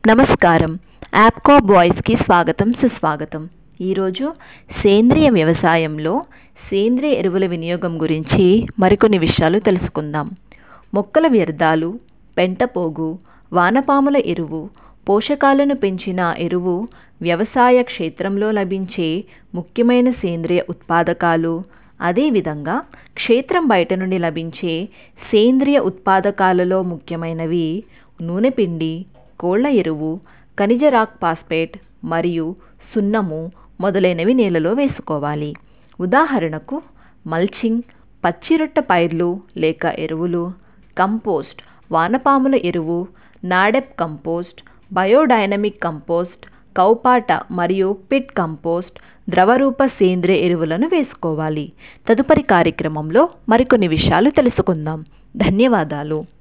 నమస్కారం యాప్కో బాయ్స్కి స్వాగతం సుస్వాగతం ఈరోజు సేంద్రియ వ్యవసాయంలో సేంద్రియ ఎరువుల వినియోగం గురించి మరికొన్ని విషయాలు తెలుసుకుందాం మొక్కల వ్యర్థాలు పెంటపోగు వానపాముల ఎరువు పోషకాలను పెంచిన ఎరువు వ్యవసాయ క్షేత్రంలో లభించే ముఖ్యమైన సేంద్రియ ఉత్పాదకాలు అదేవిధంగా క్షేత్రం బయట నుండి లభించే సేంద్రియ ఉత్పాదకాలలో ముఖ్యమైనవి నూనె పిండి కోళ్ల ఎరువు ఖనిజ రాక్ పాస్పేట్ మరియు సున్నము మొదలైనవి నేలలో వేసుకోవాలి ఉదాహరణకు మల్చింగ్ పచ్చిరొట్ట పైర్లు లేక ఎరువులు కంపోస్ట్ వానపాముల ఎరువు NADEP compost biodynamic compost cowpat మరియు పిట్ కంపోస్ట్ ద్రవరూప సేంద్రియ ఎరువులను వేసుకోవాలి తదుపరి కార్యక్రమంలో మరికొన్ని విషయాలు తెలుసుకుందాం ధన్యవాదాలు